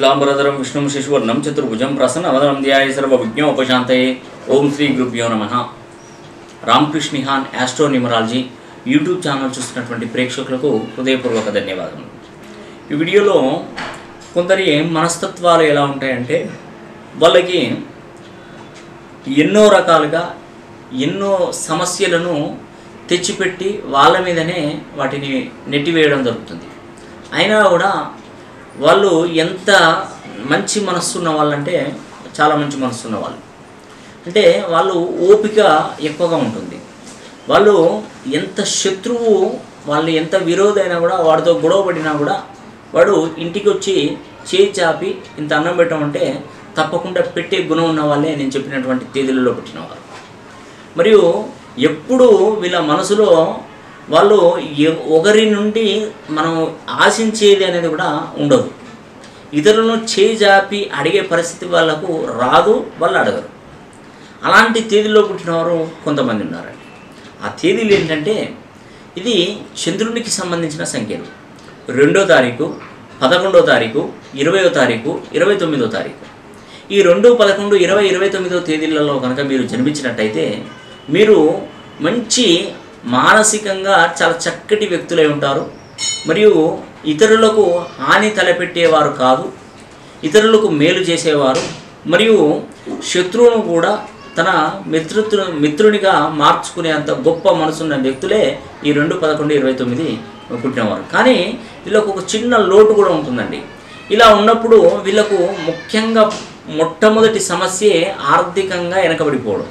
శుక్లాంబరధరం విష్ణుం శశివర్ణం చతుర్భుజం ప్రసన్నవదనం ధ్యాయ సర్వవిజ్ఞోపశాంతయే ఓం శ్రీ గురుభ్యో నమ రామకృష్ణిహాన్ యాస్ట్రో న్యూమరాలజీ యూట్యూబ్ ఛానల్ చూస్తున్నటువంటి ప్రేక్షకులకు హృదయపూర్వక ధన్యవాదములు ఈ వీడియోలో కొందరి మనస్తత్వాలు ఎలా ఉంటాయంటే వాళ్ళకి ఎన్నో రకాలుగా ఎన్నో సమస్యలను తెచ్చిపెట్టి వాళ్ళ మీదనే వాటిని నెట్టివేయడం జరుగుతుంది అయినా కూడా వాళ్ళు ఎంత మంచి మనస్సు ఉన్న వాళ్ళంటే చాలా మంచి మనస్సు ఉన్న వాళ్ళు అంటే వాళ్ళు ఓపిక ఎక్కువగా ఉంటుంది వాళ్ళు ఎంత శత్రువు వాళ్ళు ఎంత విరోధైనా కూడా వాడితో గొడవ పడినా కూడా వాడు ఇంటికి వచ్చి చేయి చాపి ఇంత అన్నం పెట్టమంటే తప్పకుండా పెట్టే గుణం ఉన్న వాళ్ళే నేను చెప్పినటువంటి తేదీలలో పుట్టినవారు మరియు ఎప్పుడు వీళ్ళ మనసులో వాళ్ళు ఎ- ఒకరి నుండి మనం ఆశించేది అనేది కూడా ఉండదు ఇతరులను చేయి జాపి అడిగే పరిస్థితి వాళ్ళకు రాదు వాళ్ళు అడగరు అలాంటి తేదీలో పుట్టినవారు కొంతమంది ఉన్నారండి ఆ తేదీలు ఏంటంటే ఇది చంద్రునికి సంబంధించిన సంఖ్యలు రెండో తారీఖు పదకొండో తారీఖు ఇరవయో తారీఖు ఇరవై తొమ్మిదో తారీఖు ఈ రెండు పదకొండు ఇరవై ఇరవై తొమ్మిదో తేదీలలో కనుక మీరు జన్మించినట్టయితే మీరు మంచి మానసికంగా చాలా చక్కటి వ్యక్తులై ఉంటారు మరియు ఇతరులకు హాని తలపెట్టేవారు కాదు ఇతరులకు మేలు చేసేవారు మరియు శత్రువును కూడా తన మిత్రుత్వ మిత్రునిగా మార్చుకునేంత గొప్ప మనసున్న వ్యక్తులే ఈ రెండు పదకొండు ఇరవై తొమ్మిది పుట్టినవారు కానీ వీళ్ళకు ఒక చిన్న లోటు కూడా ఉంటుందండి ఇలా ఉన్నప్పుడు వీళ్ళకు ముఖ్యంగా మొట్టమొదటి సమస్యే ఆర్థికంగా వెనకబడిపోవడం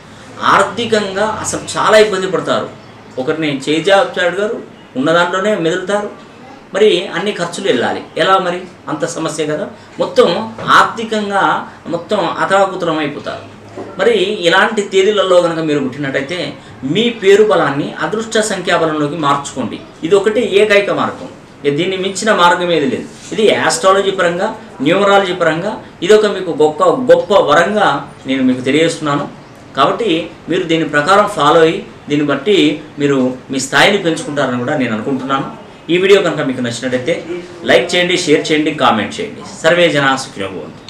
ఆర్థికంగా అసలు చాలా ఇబ్బంది పడతారు ఒకరిని చేజాచాడు గారు ఉన్న దాంట్లోనే మెదులుతారు మరి అన్ని ఖర్చులు వెళ్ళాలి ఎలా మరి అంత సమస్య కదా మొత్తం ఆర్థికంగా మొత్తం అతలాకుతలం అయిపోతారు మరి ఇలాంటి తేదీలలో కనుక మీరు పుట్టినట్టయితే మీ పేరు బలాన్ని అదృష్ట సంఖ్యాబలంలోకి మార్చుకోండి ఇది ఒకటి ఏకైక మార్గం ఇక దీన్ని మించిన మార్గం ఏది లేదు ఇది యాస్ట్రాలజీ పరంగా న్యూమరాలజీ పరంగా ఇది ఒక మీకు గొప్ప గొప్ప వరంగా నేను మీకు తెలియజేస్తున్నాను కాబట్టి మీరు దీని ప్రకారం ఫాలో అయ్యి దీన్ని బట్టి మీరు మీ స్థాయిని పెంచుకుంటారని కూడా నేను అనుకుంటున్నాను ఈ వీడియో కనుక మీకు నచ్చినట్టయితే లైక్ చేయండి షేర్ చేయండి కామెంట్ చేయండి సర్వే జనా సుఖినో భవంతు